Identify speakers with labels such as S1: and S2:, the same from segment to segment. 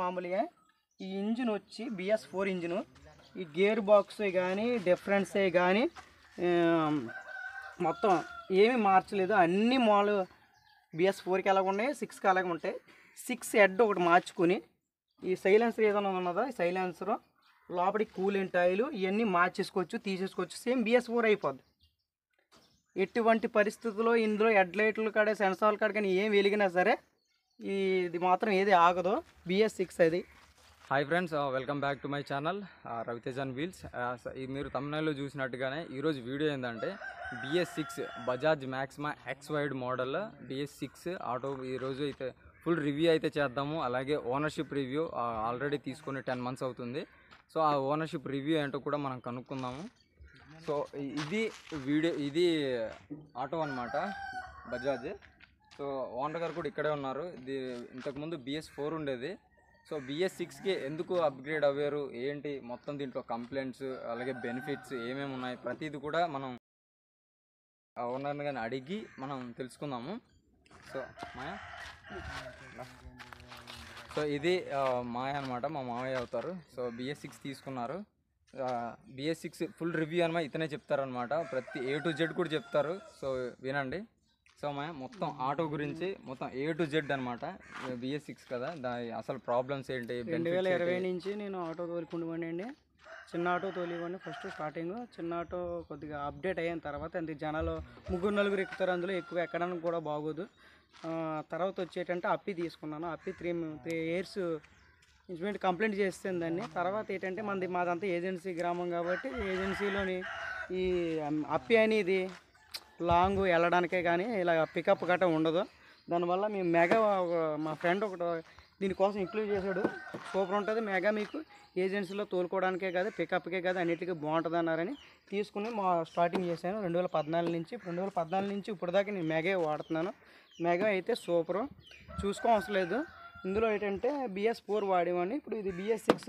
S1: మామూలుగా ఈ ఇంజిన్ వచ్చి బిఎస్ ఫోర్ ఇంజిన్ ఈ గేర్ బాక్స్ కానీ డిఫరెన్సే కానీ మొత్తం ఏమీ మార్చలేదు అన్ని మాలు బిఎస్ ఫోర్కి ఎలాగ ఉన్నాయి సిక్స్కి అలాగే ఉంటాయి సిక్స్ హెడ్ ఒకటి మార్చుకుని ఈ సైలెన్సర్ ఏదైనా ఉన్నదో ఈ సైలెన్సర్ లోపలికి కూలింగ్ ఆయిల్ ఇవన్నీ మార్చేసుకోవచ్చు తీసేసుకోవచ్చు సేమ్ బిఎస్ ఫోర్ అయిపోద్ది ఎటువంటి పరిస్థితుల్లో ఇందులో హెడ్ లైట్లు కాడ సెన్సార్ల కాడ కానీ ఏం వెలిగినా సరే ఈ ఇది మాత్రం ఏది ఆగదు బిఎస్ సిక్స్ అది
S2: hi friends welcome back to my channel రవితేజన్ వీల్స్ మీరు తమిళనాడులో చూసినట్టుగానే ఈరోజు వీడియో ఏంటంటే BS six Bajaj Maxima X wide model BS six auto ఈరోజు అయితే ఫుల్ రివ్యూ అయితే చేద్దాము అలాగే ఓనర్షిప్ రివ్యూ ఆల్రెడీ తీసుకొని టెన్ మంత్స్ అవుతుంది సో ఆ ఓనర్షిప్ రివ్యూ ఏంటో కూడా మనం కనుక్కుందాము సో ఇ- ఇది వీడియో ఇది ఆటో అన్నమాట బజాజ్ సో ఓనర్ గారు కూడా ఇక్కడే ఉన్నారు ఇది ఇంతకుముందు బిఎస్ ఫోర్ ఉండేది సో బిఎస్ సిక్స్కి ఎందుకు అప్గ్రేడ్ అవ్వారు ఏంటి మొత్తం దీంట్లో కంప్లైంట్స్ అలాగే బెనిఫిట్స్ ఏమేమి ఉన్నాయి ప్రతిది కూడా మనం ఓనర్ని కానీ అడిగి మనం తెలుసుకుందాము సో మాయా సో ఇది ఆ, మాయ అనమాట మా మామయ్య అవుతారు సో బిఎస్ సిక్స్ తీసుకున్నారు బిఎస్ సిక్స్ ఫుల్ రివ్యూ అనమాట ఇతనే చెప్తారనమాట ప్రతి ఏ టు జెడ్ కూడా చెప్తారు సో వినండి సో మాయ మొత్తం ఆటో గురించి మొత్తం ఏ టు జెడ్ అనమాట బిఎస్ సిక్స్ కదా దాని అసలు ప్రాబ్లమ్స్ ఏంటి
S1: రెండు వేల
S2: benefits
S1: ఇరవై
S2: ఏంటి?
S1: నుంచి నేను ఆటో తోలుకుంటున్నాను అండి చిన్న ఆటో తోలివ్వండి ఫస్ట్ స్టార్టింగ్ చిన్న ఆటో కొద్దిగా అప్డేట్ అయిన తర్వాత అంత జనాలు ముగ్గురు నలుగురు ఎక్కుతారు అందులో ఎక్కువ ఎక్కడానికి కూడా బాగోదు ఆ, తర్వాత వచ్చేటంటే అప్పి తీసుకున్నాను అప్పి త్రీ త్రీ ఇయర్స్ ఇంచుమింట్ కంప్లైంట్ చేస్తాను దాన్ని తర్వాత ఏంటంటే మనది మాదంతా ఏజెన్సీ గ్రామం కాబట్టి ఏజెన్సీలోని ఈ అమ్, అప్పి అనేది లాంగ్ వెళ్ళడానికే కానీ ఇలా పికప్ గట్రా ఉండదు దానివల్ల మేము మెగా ఒక- మా ఫ్రెండ్ ఒకటి దీనికోసం ఇంక్లూడ్ చేశాడు సూపర్ ఉంటుంది మెగా మీకు ఏజెన్సీలో తోలుకోవడానికే కాదు పికప్కే కాదు అన్నిటికీ బాగుంటుంది అన్నారని తీసుకుని మా స్టార్టింగ్ చేశాను రెండు వేల పద్నాలుగు నుంచి రెండు వేల పద్నాలుగు నుంచి ఇప్పుడు దాకా నేను మెగా వాడుతున్నాను మెగా అయితే సూపరు చూసుకో అవసరం లేదు ఇందులో ఏంటంటే బిఎస్ ఫోర్ వాడేవాడిని ఇప్పుడు ఇది బిఎస్ సిక్స్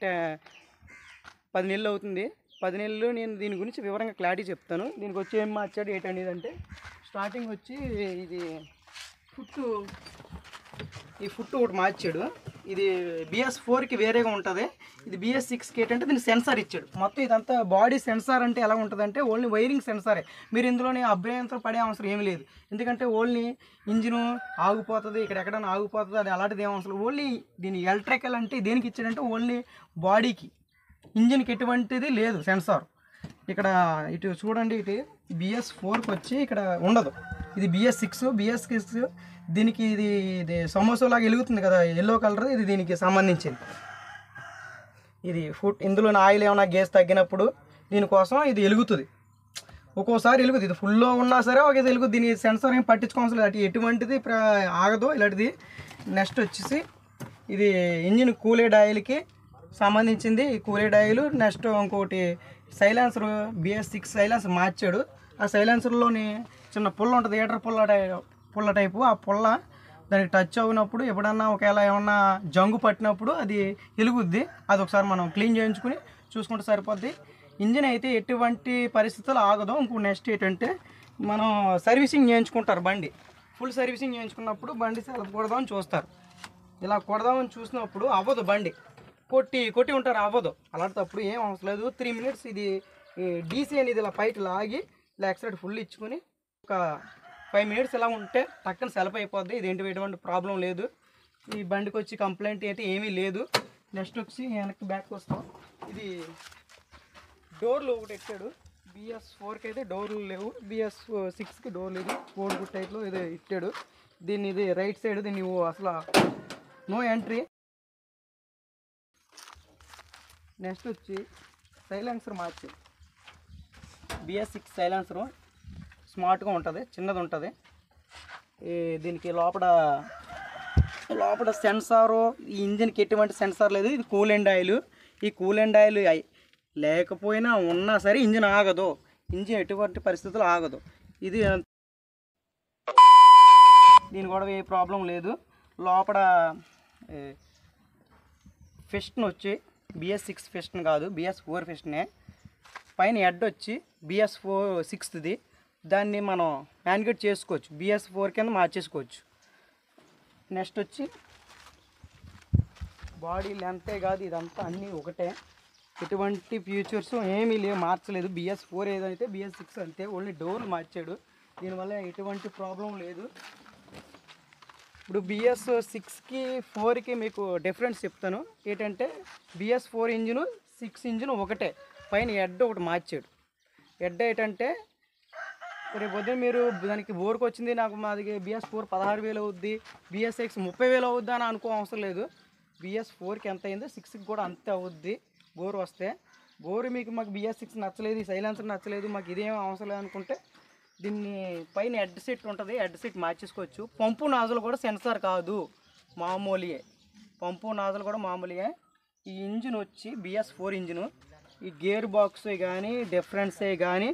S1: పది నెలలు అవుతుంది పది నెలలు నేను దీని గురించి వివరంగా క్లారిటీ చెప్తాను దీనికి వచ్చి ఏం మార్చాడు ఏంటనేది అంటే స్టార్టింగ్ వచ్చి ఇది ఫుట్ ఈ ఫుట్ ఒకటి మార్చాడు ఇది బిఎస్ ఫోర్కి వేరేగా ఉంటుంది ఇది బిఎస్ సిక్స్కి ఏంటంటే దీనికి సెన్సార్ ఇచ్చాడు మొత్తం ఇదంతా బాడీ సెన్సార్ అంటే ఎలా ఉంటుందంటే ఓన్లీ వైరింగ్ సెన్సారే మీరు ఇందులోనే అభ్యంతరం పడే అవసరం ఏమీ లేదు ఎందుకంటే ఓన్లీ ఇంజిన్ ఆగిపోతుంది ఇక్కడ ఎక్కడైనా ఆగిపోతుంది అది అలాంటిది ఏం అవసరం ఓన్లీ దీని ఎలక్ట్రికల్ అంటే దేనికి ఇచ్చాడంటే ఓన్లీ బాడీకి ఇంజిన్కి ఎటువంటిది లేదు సెన్సార్ ఇక్కడ ఇటు చూడండి ఇటు బిఎస్ ఫోర్కి వచ్చి ఇక్కడ ఉండదు ఇది బిఎస్ సిక్స్ బిఎస్ సిక్స్ దీనికి ఇది ఇది సమోసా లాగా వెలుగుతుంది కదా ఎల్లో కలర్ ఇది దీనికి సంబంధించింది ఇది ఫుడ్ ఇందులో ఆయిల్ ఏమైనా గ్యాస్ తగ్గినప్పుడు దీనికోసం ఇది వెలుగుతుంది ఒక్కోసారి వెలుగుతుంది ఇది ఫుల్లో ఉన్నా సరే ఒక ఇది వెలుగు దీని సెన్సార్ ఏం పట్టించుకోవాల్సిన లేదు అటు ఎటువంటిది ప్ర- ఆగదు ఇలాంటిది నెక్స్ట్ వచ్చేసి ఇది ఇంజిన్ కూలేడ్ ఆయిల్కి సంబంధించింది ఈ కూలేడ్ ఆయిల్ నెక్స్ట్ ఇంకోటి సైలెన్సర్ బిఎస్ సిక్స్ సైలెన్సర్ మార్చాడు ఆ సైలెన్సర్లోని చిన్న పుల్ల ఉంటుంది ఏటర్ పుల్ల టై పుల్ల టైపు ఆ పుల్ల దానికి టచ్ అవునప్పుడు ఎప్పుడన్నా ఒకవేళ ఏమన్నా జంగు పట్టినప్పుడు అది వెలుగుద్ది అది ఒకసారి మనం క్లీన్ చేయించుకుని చూసుకుంటే సరిపోద్ది ఇంజిన్ అయితే ఎటువంటి పరిస్థితులు ఆగదు ఇంకో నెక్స్ట్ ఏంటంటే మనం సర్వీసింగ్ చేయించుకుంటారు బండి ఫుల్ సర్వీసింగ్ చేయించుకున్నప్పుడు బండి సెలవు కొడదామని చూస్తారు ఇలా కొడదామని చూసినప్పుడు అవ్వదు బండి కొట్టి కొట్టి ఉంటారు అవ్వదు అలాంటప్పుడు ఏం అవసరం లేదు త్రీ మినిట్స్ ఇది డీసీ అనేది ఇలా పైకి లాగి ఇలా ఎక్సలెట్ ఫుల్ ఇచ్చుకొని ఒక ఫైవ్ మినిట్స్ ఇలా ఉంటే టక్కన సెలవు అయిపోద్ది ఇది ఏంటి ఎటువంటి ప్రాబ్లం లేదు ఈ బండికి వచ్చి కంప్లైంట్ అయితే ఏమీ లేదు నెక్స్ట్ వచ్చి వెనక్కి బ్యాక్ వస్తాం ఇది డోర్లు ఒకటి ఎట్టాడు బిఎస్ ఫోర్కి అయితే డోర్లు లేవు బిఎస్ సిక్స్కి డోర్లు ఇది కోడ్ గుడ్ టైప్లో ఇది ఇట్టాడు దీన్ని ఇది రైట్ సైడ్ దీన్ని ఓ అసలు నో ఎంట్రీ నెక్స్ట్ వచ్చి సైలెన్సర్ మార్చి బిఎస్ సిక్స్ సైలెన్సర్ స్మార్ట్గా ఉంటుంది చిన్నది ఉంటుంది ఈ దీనికి లోపల లోపల సెన్సారు ఈ ఇంజిన్కి ఎటువంటి సెన్సార్ లేదు ఇది కూల్ అండ్ ఆయిల్ ఈ కూల్ అండ్ ఆయిల్ అయి- లేకపోయినా ఉన్నా సరే ఇంజిన్ ఆగదు ఇంజిన్ ఎటువంటి పరిస్థితుల్లో ఆగదు ఇది దీని కూడా ఏ ప్రాబ్లం లేదు లోపల ఫిస్ట్న్ వచ్చి బిఎస్ సిక్స్ ఫిస్ట్న్ కాదు బిఎస్ ఫోర్ ఫిస్ట్నే పైన హెడ్ వచ్చి బిఎస్ ఫోర్ సిక్స్త్ది దాన్ని మనం మ్యాన్గేట్ చేసుకోవచ్చు బిఎస్ ఫోర్ కింద మార్చేసుకోవచ్చు నెక్స్ట్ వచ్చి బాడీ లెంతే కాదు ఇదంతా అన్నీ ఒకటే ఎటువంటి ఫ్యూచర్స్ ఏమీ లేవు మార్చలేదు బిఎస్ ఫోర్ ఏదైతే బిఎస్ సిక్స్ అంతే ఓన్లీ డోర్లు మార్చాడు దీనివల్ల ఎటువంటి ప్రాబ్లం లేదు ఇప్పుడు బిఎస్ సిక్స్కి ఫోర్కి మీకు డిఫరెన్స్ చెప్తాను ఏంటంటే BS four engine six engine ఒకటే పైన హెడ్ ఒకటి మార్చాడు హెడ్ ఏంటంటే రేపు పొద్దున్న మీరు దానికి బోర్కి వచ్చింది నాకు మాది బిఎస్ ఫోర్ పదహారు వేలు అవుద్ది బిఎస్ సిక్స్ ముప్పై వేలు అవుద్ది అని అనుకో అవసరం లేదు బిఎస్ ఫోర్కి ఎంత అయిందో సిక్స్కి కూడా అంతే అవుద్ది బోర్ వస్తే బోర్ మీకు మాకు బిఎస్ సిక్స్ నచ్చలేదు ఈ సైలెన్సర్ నచ్చలేదు మాకు ఇదేం అవసరం లేదు అనుకుంటే దీన్ని పైన హెడ్ సెట్ ఉంటుంది హెడ్ సెట్ మార్చేసుకోవచ్చు పంపు నాజులు కూడా సెన్సార్ కాదు మామూలుయే పంపు నాజులు కూడా మామూలుగా ఈ ఇంజిన్ వచ్చి బిఎస్ ఫోర్ ఇంజిన్ ఈ గేర్ బాక్స్ కానీ డిఫరెన్సే కానీ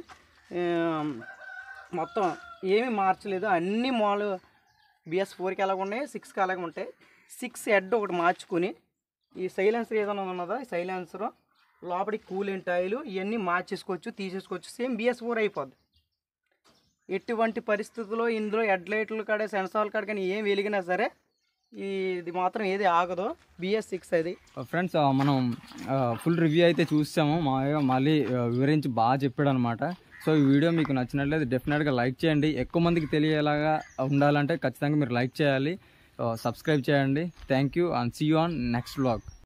S1: మొత్తం ఏమీ మార్చలేదు అన్ని మాలు బిఎస్ ఫోర్కి ఎలాగ ఉన్నాయి సిక్స్కి అలాగే ఉంటాయి సిక్స్ హెడ్ ఒకటి మార్చుకుని ఈ సైలెన్సర్ ఏదైనా ఉన్నదో ఈ సైలెన్సర్ లోపలికి కూలింగ్ ఆయిల్ ఇవన్నీ మార్చేసుకోవచ్చు తీసేసుకోవచ్చు సేమ్ బిఎస్ ఫోర్ అయిపోద్ది ఎటువంటి పరిస్థితుల్లో ఇందులో హెడ్ లైట్లు కాడ సెన్సార్ల కాడ కానీ ఏం వెలిగినా సరే ఈ ఇది మాత్రం ఏది ఆగదు బిఎస్ సిక్స్ అది
S2: ఫ్రెండ్స్ మనం ఫుల్ రివ్యూ అయితే చూసాము మాగా మళ్ళీ ఆ, వివరించి బాగా చెప్పాడు అనమాట సో ఈ వీడియో మీకు నచ్చినట్లయితే డెఫినెట్గా లైక్ చేయండి ఎక్కువ మందికి తెలియేలాగా ఉండాలంటే ఖచ్చితంగా మీరు లైక్ చేయాలి సబ్స్క్రైబ్ చేయండి thank you and see you on next vlog